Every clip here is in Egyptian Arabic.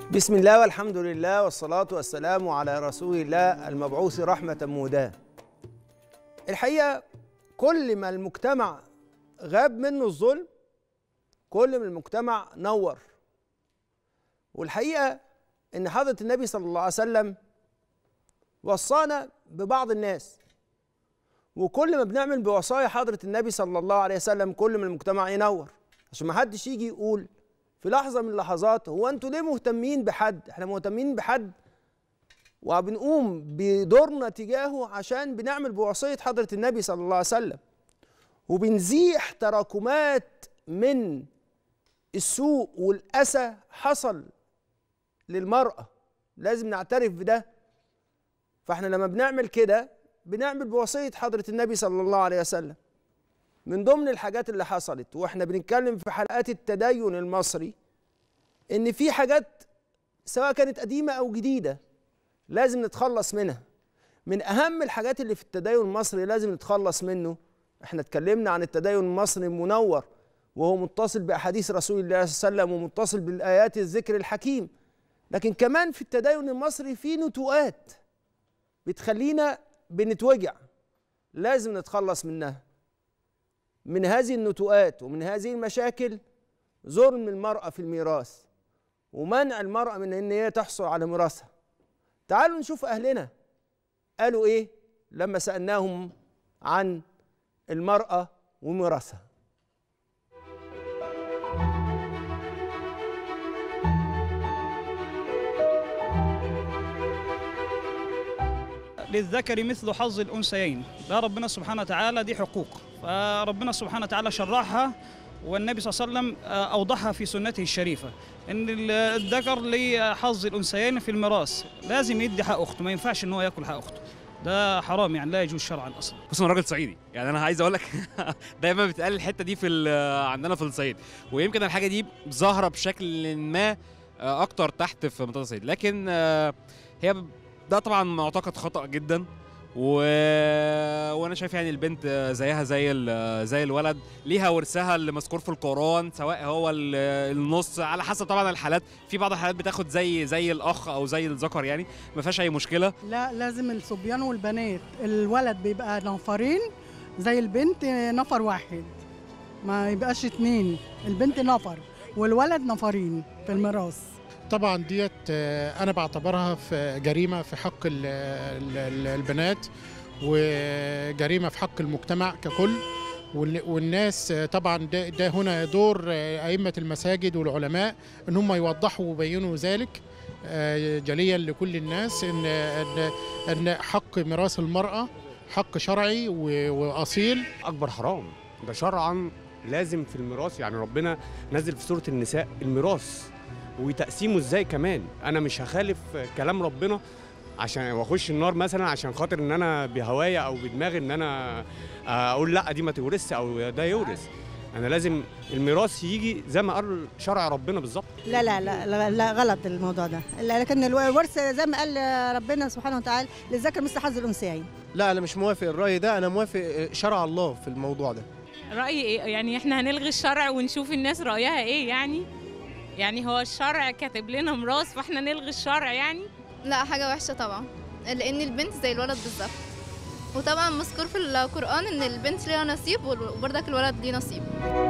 بسم الله والحمد لله والصلاة والسلام على رسول الله المبعوث رحمة مهداة الحقيقة كل ما المجتمع غاب منه الظلم كل ما المجتمع نور والحقيقة إن حضرة النبي صلى الله عليه وسلم وصانا ببعض الناس وكل ما بنعمل بوصايا حضرة النبي صلى الله عليه وسلم كل ما المجتمع ينور عشان ما حدش يجي يقول في لحظة من اللحظات هو انتوا ليه مهتمين بحد؟ احنا مهتمين بحد وبنقوم بدورنا تجاهه عشان بنعمل بوصية حضرة النبي صلى الله عليه وسلم وبنزيح تراكمات من السوء والأسى حصل للمرأة لازم نعترف بده فاحنا لما بنعمل كده بنعمل بوصية حضرة النبي صلى الله عليه وسلم من ضمن الحاجات اللي حصلت واحنا بنتكلم في حلقات التدين المصري ان في حاجات سواء كانت قديمه او جديده لازم نتخلص منها من اهم الحاجات اللي في التدين المصري لازم نتخلص منه احنا اتكلمنا عن التدين المصري المنور وهو متصل باحاديث رسول الله صلى الله عليه وسلم ومتصل بالايات الذكر الحكيم لكن كمان في التدين المصري في نتوءات بتخلينا بنتوجع لازم نتخلص منها من هذه النتوءات ومن هذه المشاكل ظلم المرأة في الميراث ومنع المرأة من ان هي تحصل على ميراثها تعالوا نشوف اهلنا قالوا ايه لما سألناهم عن المرأة وميراثها للذكر مثل حظ الأنثيين ده ربنا سبحانه وتعالى دي حقوق فربنا سبحانه وتعالى شرعها والنبي صلى الله عليه وسلم أوضحها في سنته الشريفة إن الذكر ليه حظ الأنثيين في الميراث لازم يدي حق أخته ما ينفعش إن هو ياكل حق أخته ده حرام يعني لا يجوز شرعا أصلا بص انا راجل صعيدي يعني انا عايز اقول لك دايما بتقال الحته دي في ال- عندنا في الصعيد ويمكن الحاجه دي ظاهره بشكل ما آه، اكتر تحت في منطقه الصعيد لكن آه، هي ب- ده طبعا معتقد خطا جدا و... وانا شايف يعني البنت آه، زيها زي ال- زي الولد ليها ورثها اللي مذكور في القران سواء هو ال- النص على حسب طبعا الحالات في بعض الحالات بتاخد زي زي الاخ او زي الذكر يعني ما فيهاش اي مشكله لا لازم الصبيان والبنات الولد بيبقى نفرين زي البنت نفر واحد ما يبقاش اتنين البنت نفر والولد نفرين في الميراث طبعا ديت آه، انا بعتبرها في جريمه في حق ال- ال- ال- البنات وجريمه في حق المجتمع ككل وال- والناس آه، طبعا ده, ده هنا دور آه، ائمه المساجد والعلماء ان هم يوضحوا ويبينوا ذلك آه، جليا لكل الناس ان ان ان حق ميراث المراه حق شرعي و- واصيل اكبر حرام ده شرعا لازم في الميراث يعني ربنا نزل في سوره النساء الميراث وتقسيمه ازاي كمان انا مش هخالف كلام ربنا عشان واخش النار مثلا عشان خاطر ان انا بهوايا او بدماغي ان انا اقول لا دي ما تورثش او ده يورث انا لازم الميراث يجي زي ما قال شرع ربنا بالظبط لا لا لا لا, لا غلط الموضوع ده لا، لكن الورث زي ما قال ربنا سبحانه وتعالى للذكر مثل حظ الانثيين لا انا مش موافق الراي ده انا موافق شرع الله في الموضوع ده رأيي إيه؟ يعني احنا هنلغي الشرع ونشوف الناس رأيها ايه يعني يعني هو الشرع كاتب لنا ميراث فاحنا نلغي الشرع يعني لا حاجة وحشة طبعا لأن البنت زي الولد بالظبط وطبعا مذكور في القرآن إن البنت ليها نصيب وبرضك الولد ليه نصيب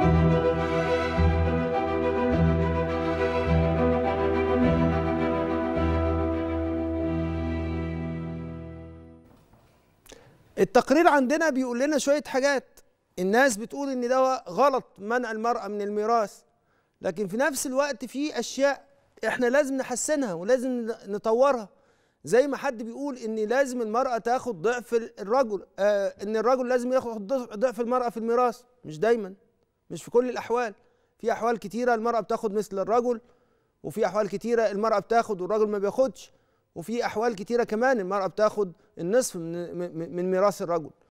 التقرير عندنا بيقول لنا شوية حاجات الناس بتقول ان ده غلط منع المرأة من الميراث لكن في نفس الوقت في اشياء احنا لازم نحسنها ولازم نطورها زي ما حد بيقول ان لازم المرأة تاخد ضعف الرجل آه ان الرجل لازم ياخد ضعف- ضعف المرأة في الميراث مش دايما مش في كل الاحوال في احوال كتيرة المرأة بتاخد مثل الرجل وفي احوال كتيرة المرأة بتاخد والرجل ما بياخدش وفي احوال كتيرة كمان المرأة بتاخد النصف من من- من ميراث الرجل